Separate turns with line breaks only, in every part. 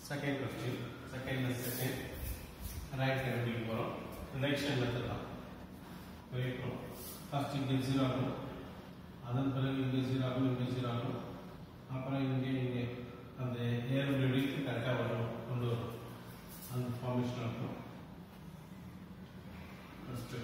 Second question second second right கண்டுபிடிக்க போகிறோம் reduction method தான் போயிருக்கோம் ஃபர்ஸ்ட் இங்கே ஜீரோ ஆகும் அதன் பிறகு இங்கே ஜீரோ ஆகும் இங்கே ஜீரோ ஆகும் அப்புறம் இங்கே இங்கே அந்த ஏர் பில்டிங்க்கு கரெக்டாக வரும் கொண்டு வரும் அந்த ஃபார்மேஷன் இருக்கும் ஃபஸ்ட்டு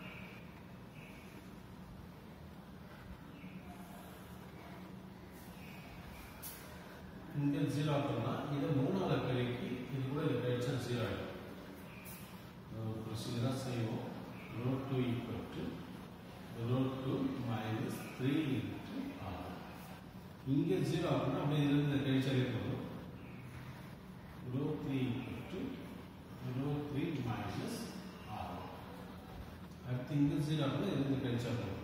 இங்கே ஜீரோ ஆகும்னா இதை மூணாவது பெருக்கி இது கூட இது கழிச்சா ஜீரோ ஆகிடும் ப்ரொசீஜராக செய்வோம் root 2 equal to root 2 minus 3 into r. இங்கே ஜீரோ ஆகும்னா அப்படியே இருந்து கழிச்சாலே போதும் root 3 equal to root 3 minus r. அடுத்து இங்கே ஜீரோ ஆகும்னா இருந்து கழிச்சா போதும்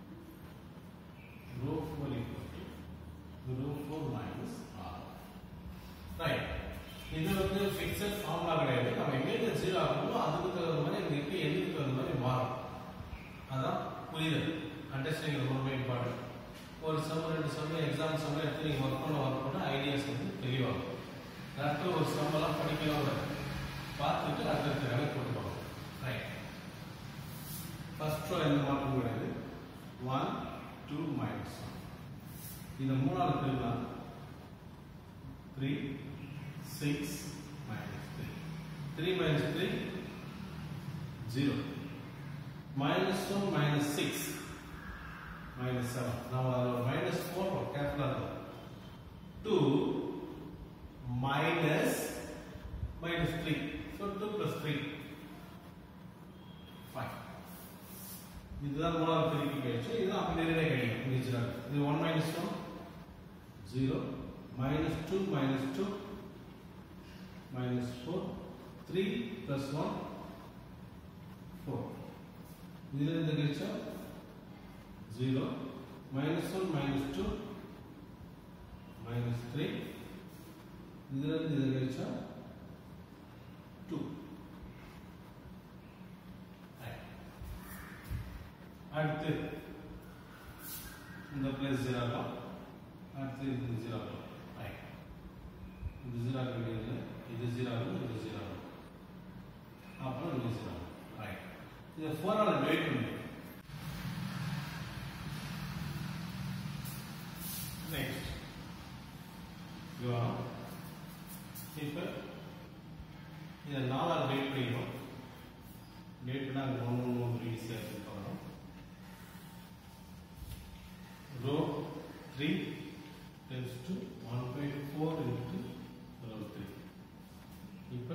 root 4 equal to root 4 minus r. Right இது வந்து ஃபிக்ஸட் ஃபார்முலா கிடையாது நம்ம எங்க ஜீரோ ஆகுமோ அதுக்கு தகுந்த மாதிரி எங்களுக்கு எதுக்கு தகுந்த மாதிரி மாறும் அதான் புரிதல் அண்டர்ஸ்டாண்டிங் ரொம்ப இம்பார்ட்டன்ட் ஒரு சம் ரெண்டு சம் எக்ஸாம் சம் எடுத்து நீங்கள் ஒர்க் பண்ண ஒர்க் பண்ண ஐடியாஸ் வந்து தெளிவாகும் கரெக்டாக ஒரு சம் எல்லாம் படிக்கலாம் கூட பார்த்துட்டு அடுத்தடுத்த வேலை கொண்டு போகணும் ரைட் ஃபர்ஸ்ட் ரோ எந்த மாற்றம் கிடையாது ஒன் டூ மைனஸ் ஒன் இந்த மூணாவது பெருக்கலாம் three six minus three three minus three zero minus one minus six minus seven நம்ம அதில் ஒரு மைனஸ் ஃபோர் கேர்ஃபுல்லாக இருக்கும் two minus minus three so two plus three five இதுதான் மூணாவது பெருக்கி கழிச்சு இதுதான் அப்படி நேரடியாக கழிக்கும் இங்கே ஜீரோ இது one minus one zero minus 2 minus 2 minus 4 3 plus 1 4 இதில் இருந்து கழிச்சா 0 minus 1 minus 2 minus 3 இதில் இருந்து இது கழிச்சா 2 அடுத்து இந்த பிளஸ் ஜீரோ ஆகும் அடுத்து இது ஜீரோ ஆகும் ரைட் இது ஜீரோ ஆகுது இது ஜீரோ ஆகும் இது ஜீரோ ஆகும் அப்புறம் இது ஜீரோ ஆகும் ரைட் இதை ஃபோரால் டிவைட் பண்ணி நெக்ஸ்ட் யோகம் இப்போ இதை நாலால் டிவைட் பண்ணிக்கணும் டிவைட் பண்ணால் அது ஒன்று மூணு ஈஸியாக இருக்கு பார்க்கணும் row three tends to 1 by 4 into row 3. இப்போ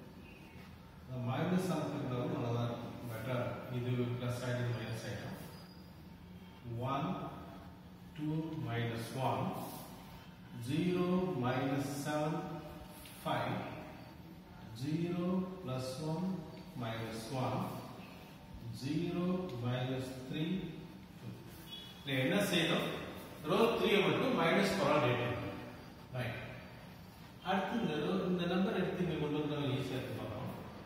மைனஸ் ஆகிறதுனால நல்லா இருக்கும் பெட்டர் இது ப்ளஸ் ஆகிடுது மைனஸ் ஆகிடும் one two minus one zero minus seven five zero plus one minus one zero minus three two என்ன செய்யணும் ரோ த்ரீ மட்டும் மைனஸ் பவர் டேட் ரைட் அடுத்து இந்த ரோ இந்த நம்பர் எடுத்து இங்க கொண்டு வந்தா ஈஸியா இருக்கு பார்க்கலாம்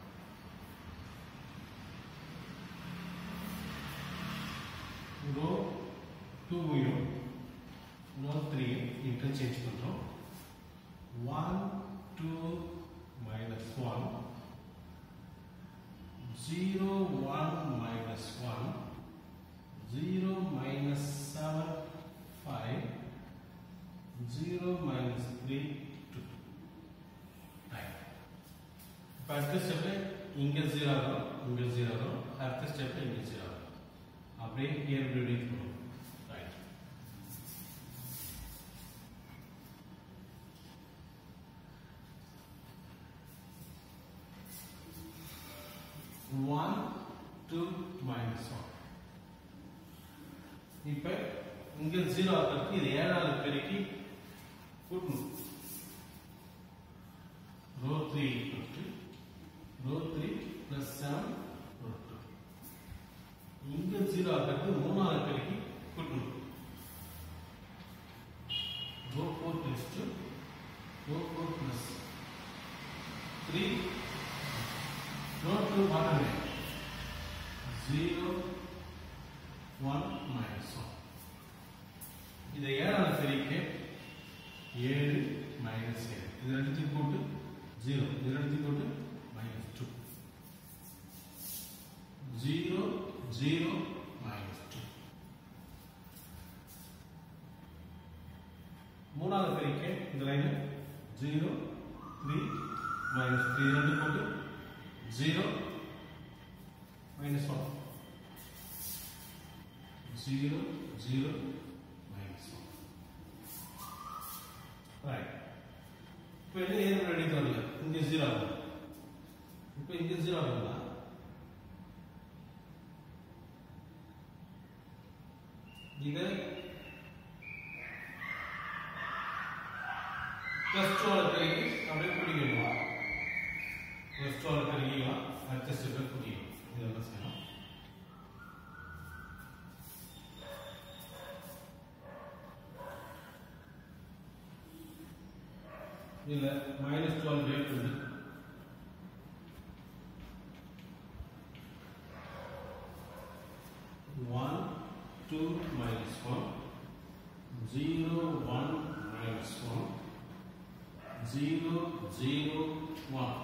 ரோ டூவையும் ரோ த்ரீயும் இன்டர்சேஞ்ச் பண்றோம் one two minus one zero one minus one zero minus seven 5 0 minus 3 2 right இப்போ அடுத்த ஸ்டெப்ல இங்க 0 வரும் இங்க 0 வரும் அடுத்த ஸ்டெப்ல இங்க 0 வரும் அப்படியே இயர் பில்டிங் பண்ணும் right one two minus one இப்போ இங்க ஜீரோ ஆகிறதுக்கு இது ஏழாவது பெருக்கி கூட்டணும் row three equal to row three plus seven row two இங்க ஜீரோ ஆகிறதுக்கு மூணாவது பெருக்கி கூட்டணும் row four plus two row four plus three row two மாட்டமே ஜீரோ ஒன் மைனஸ் ஒன் இதை ஏழாவது பெருக்கி ஏழு மைனஸ் ஏழு இது ரெண்டுத்தையும் போட்டு ஜீரோ இது ரெண்டுத்தையும் போட்டு minus two zero zero minus two மூணாவது பெருக்க இந்த line zero three minus three ரெண்டு போட்டு zero minus one zero zero minus one right இப்போ என்ன ஏன் ரெடி வரல இங்க ஜீரோ ஆகுது இப்போ இங்க ஜீரோ ஆகுதுங்களா இது பிளஸ் டூ பெருகி அப்படியே குடிக்கணும் பிளஸ் டூ பெருகிக்கலாம் அடுத்த ஸ்டெப்பில் குடிக்கணும் இதெல்லாம் செய்யணும் இல்ல மைனஸ் டுவெல் ரேட் உண்டு one two minus one zero one minus one zero zero one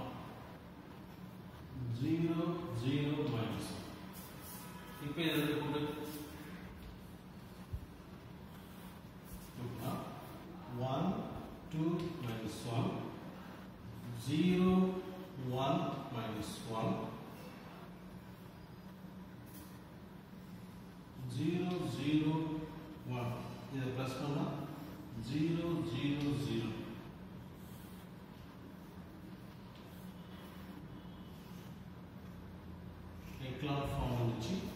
zero zero minus one இப்போ எது கொண்டு one two minus one zero one minus one zero zero one இதை ப்ளஸ் பண்ணா zero zero zero echelon form வந்துச்சு